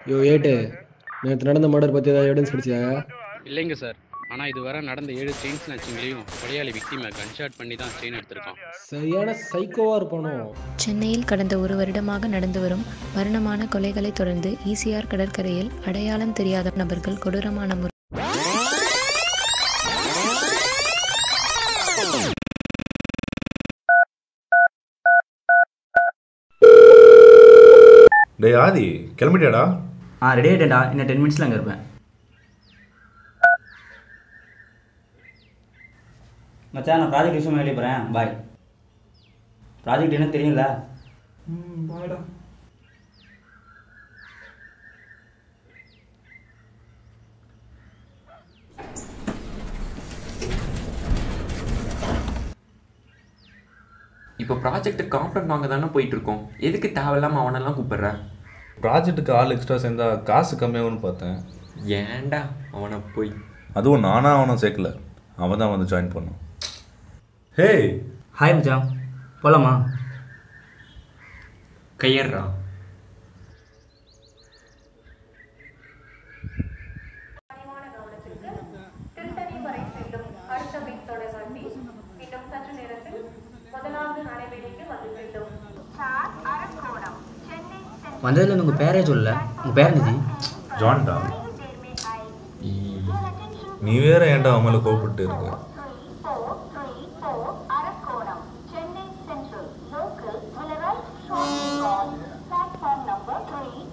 யோ ஏட்டு நேற்று நடந்த மர்டர் பற்றி ஏதாவது எவிடன்ஸ் கிடைச்சா இல்லைங்க சார் ஆனால் இதுவரை நடந்த ஏழு செயின் ஸ்நாச்சிங்லேயும் கொலையாளி விக்டிமை கன்ஷாட் பண்ணி தான் செயின் எடுத்திருக்கான் சரியான சைக்கோவாக இருப்பானோ சென்னையில் கடந்த ஒரு வருடமாக நடந்து வரும் மரணமான கொலைகளைத் தொடர்ந்து ஈசிஆர் கடற்கரையில் அடையாளம் தெரியாத நபர்கள் கொடூரமான முறை டேய் ஆதி கிளம்பிட்டியாடா ஆ ரெடி ஆகிட்டேன்டா இன்னும் டென் மினிட்ஸில் அங்கே இருப்பேன் மச்சான் நான் ப்ராஜெக்ட் விஷயம் வெளியே போகிறேன் பாய் ப்ராஜெக்ட் என்ன தெரியும்ல ம் பாய்டா இப்போ ப்ராஜெக்ட் காம்பனண்ட் வாங்க தானே போயிட்டு இருக்கோம் எதுக்கு தேவையில்லாமல் அவனெல்லாம் கூப்பிடுற ப்ராஜெக்ட்டுக்கு ஆள் எக்ஸ்ட்ரா சேர்ந்தா காசு கம்மியாகும்னு பார்த்தேன் ஏன்டா அவனை போய் அதுவும் நானா அவனும் சேர்க்கல அவன் தான் வந்து ஜாயின் பண்ணான் ஹே ஹாய் மச்சான் போகலாமா கையர்றா திருத்தணி வரை செல்லும் அடுத்த மின்தொடர் வண்டி இன்னும் சற்று நேரத்தில் முதலாவது நடைவெளிக்கு வந்து செல்லும் அரக்கோணம் சென்னை வந்ததுலேருந்து உங்கள் பேரே சொல்லல உங்கள் பேர் என்னது ஜான்டா நீ வேற ஏன்டா அவன் மேலே கோவப்பட்டு இருக்க Arakkonam Chennai central local will arrive shortly on platform number 3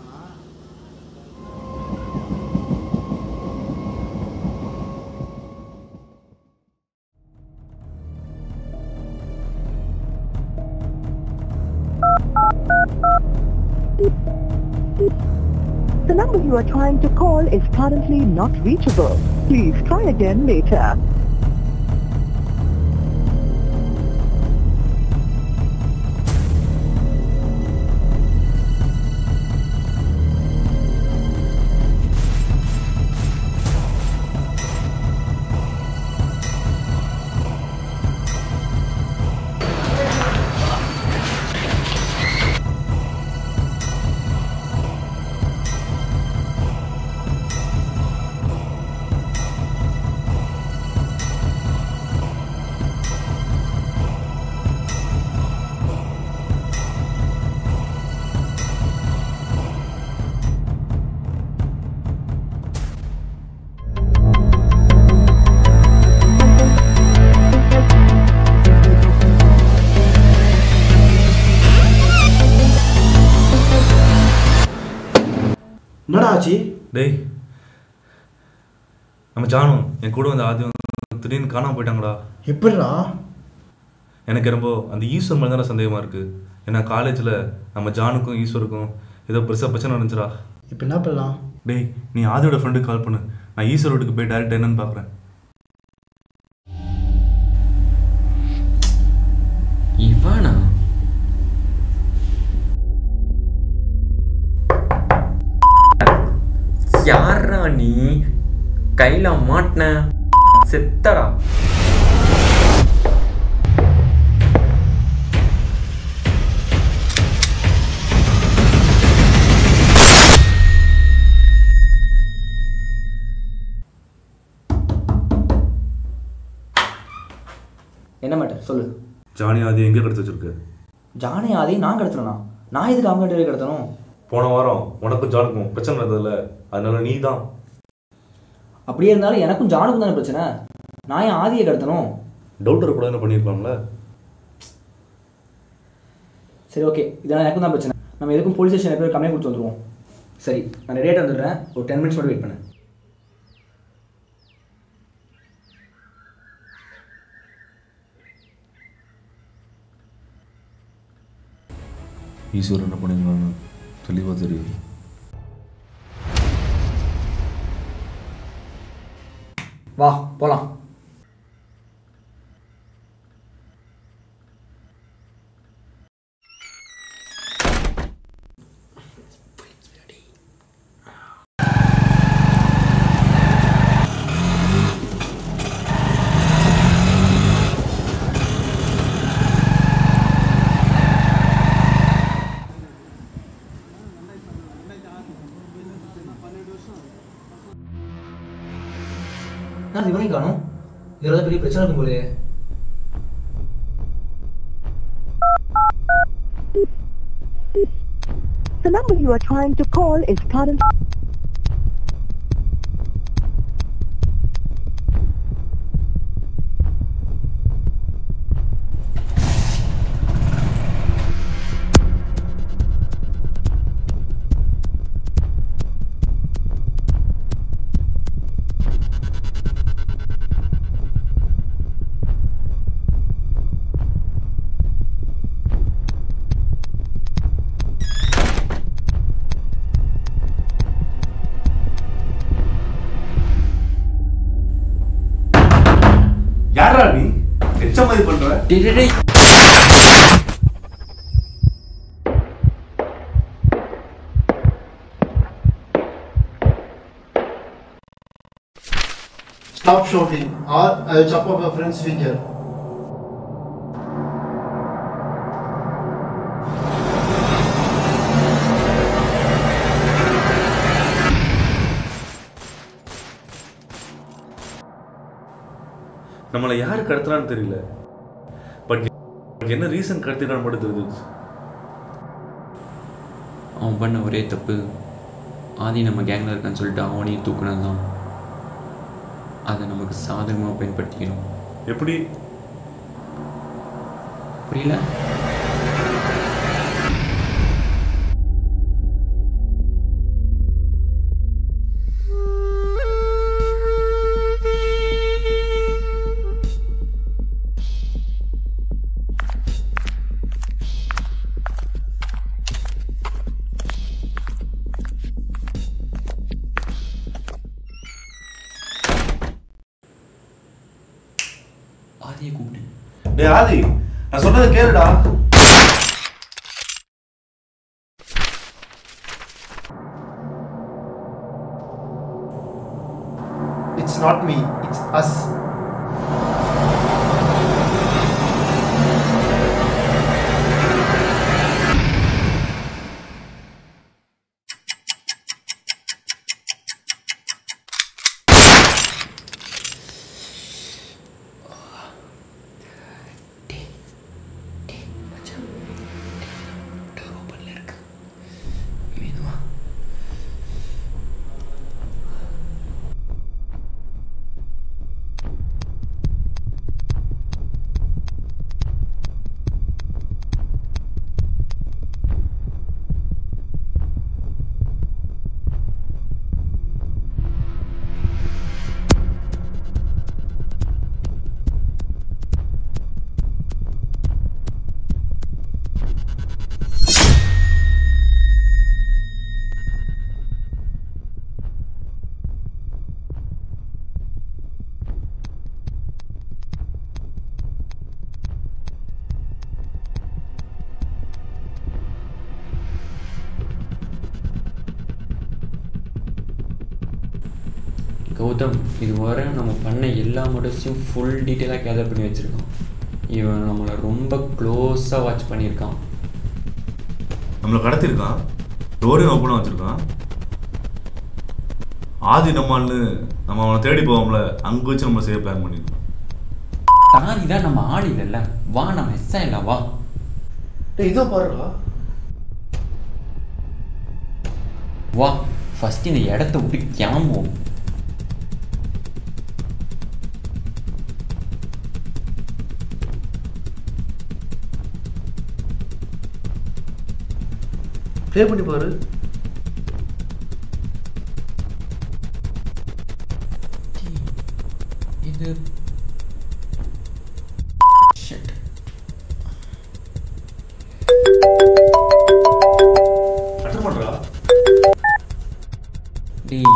The number you are trying to call is currently not reachable. Please try again later. என்னடா ஆச்சு டேய் நம்ம ஜானு என் கூட வந்து ஆதி வந்து திடீர்னு காணாம போயிட்டாங்கடா எப்படிடா எனக்கு ரொம்ப அந்த ஈஸ்வர் மேலே தானே சந்தேகமாக இருக்குது ஏன்னா காலேஜில் நம்ம ஜானுக்கும் ஈஸ்வருக்கும் ஏதோ பெருசாக பிரச்சனை இருந்துச்சுடா இப்போ என்ன பண்ணலாம் டேய் நீ ஆதியோட ஃப்ரெண்டுக்கு கால் பண்ணு நான் ஈஸ்வர் வீட்டுக்கு போய் டேரக்ட் என்னன்னு பார்க்குறேன் இவனா யாரா நீ கையில மாட்டின செத்தடா என்ன மேட்டர் சொல்லு ஜானி ஆதி எங்கே கிடச்சி வச்சிருக்கு ஜானே ஆதி நான் கடத்தலண்ணா நான் எதுக்கு அவங்க கிட்ட கடத்தணும் போன வாரம் உனக்கும் ஜானுக்கும் பிரச்சனை இருந்ததில்ல அதனால நீ தான் அப்படியே இருந்தாலும் எனக்கும் ஜானுக்கும் தானே பிரச்சனை நான் ஏன் ஆதியை கடத்தணும் டவுட் இருக்கக்கூடாதுன்னு பண்ணியிருக்கலாம்ல சரி ஓகே இதெல்லாம் எனக்கும் தான் பிரச்சனை நம்ம எதுக்கும் போலீஸ் ஸ்டேஷன் போய் கம்ப்ளைண்ட் கொடுத்து வந்துடுவோம் சரி நான் ரெடியாக வந்துடுறேன் ஒரு டென் மினிட்ஸ் மட்டும் வெயிட் பண்ணு ஈஸ்வர் என்ன பண்ணிங்களான்னு தெளிவாக தெரியுது வா போகலாம் நான் இவனையும் காணும் இதெல்லாம் பெரிய பிரச்சனை இருக்கும் போலே The number you are trying to call is currently யாரா நீ எச்ச மாதிரி பண்ற டேய் டேய், டேய் Stop shouting or I will chop off your friend's finger. நம்மளை யார் கடத்துறான்னு தெரியல பட் என்ன ரீசன் கடத்தினான்னு மட்டும் தெரிஞ்சிருச்சு அவன் பண்ண ஒரே தப்பு ஆதி நம்ம கேங்கில் இருக்கான்னு சொல்லிட்டு அவனையும் தூக்குனது தான் அதை நமக்கு சாதகமாக பயன்படுத்திக்கணும் எப்படி புரியல ஆதியை கூப்பிட்டு டேய் ஆதி நான் சொன்னதை கேளுடா It's not me, it's us. Gautham இதுவரை நம்ம பண்ண எல்லா மோட்டர்ஸையும் ஃபுல் டீட்டெயிலாக கேதர் பண்ணி வச்சுருக்கான் இவன் நம்மளை ரொம்ப க்ளோஸாக வாட்ச் பண்ணியிருக்கான் நம்மளை கடத்திருக்கான் டோரையும் ஓப்பனாக வச்சிருக்கான் ஆதி நம்மால்னு நம்ம அவனை தேடி போவோம்ல அங்கே வச்சு நம்மளை செய்ய பிளான் பண்ணியிருக்கோம் தாரி தான் நம்ம ஆள் இல்லைல்ல வா நம்ம எஸ் இல்லை வா டேய் இதோ பாருடா வா ஃபஸ்ட் இந்த இடத்த விட்டு கிளம்புவோம் ப்ளே பண்ணி பாரு இது Shit. அட்டன் பண்ணுறா டேய்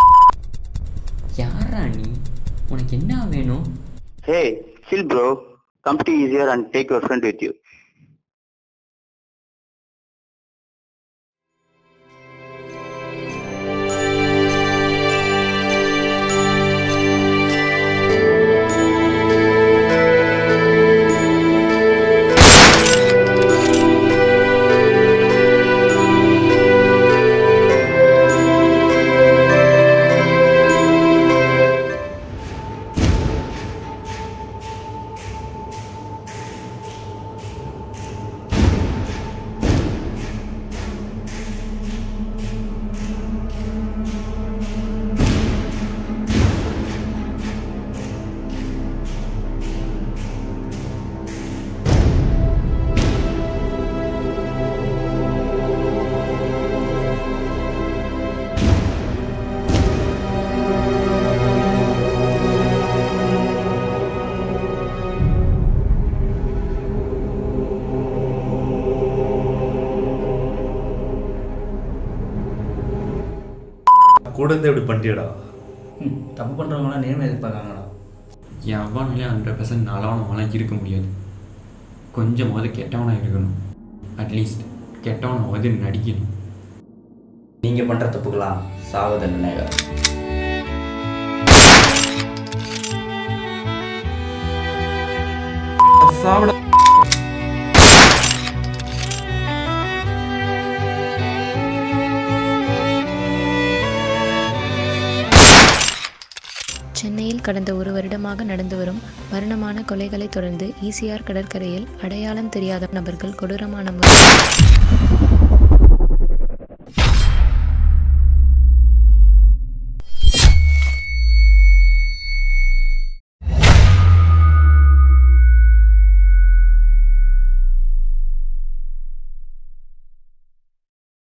யாரா நீ உனக்கு என்ன வேணும் Hey, chill bro. Come to easier and take your friend with you. கூட இருந்தே இப்படி பண்ணிட்டியடா ம் தப்பு பண்ணுறவங்களாம் நேர்மை எதிர்பார்க்காங்கடா எவனாலே ஹண்ட்ரட் பர்சன்ட் நல்லவனவெல்லாம் இருக்க முடியாது கொஞ்சமாவது கெட்டவனாக இருக்கணும் அட்லீஸ்ட் கெட்டவனாவது நடிக்கணும் நீங்கள் பண்ணுற தப்புக்கெல்லாம் சாவு தண்டனைகள் சாப்பிட சென்னையில் கடந்த ஒரு வருடமாக நடந்து வரும் மரணமான கொலைகளைத் தொடர்ந்து ஈசிஆர் கடற்கரையில் அடையாளம் தெரியாத நபர்கள் கொடூரமான முறையில்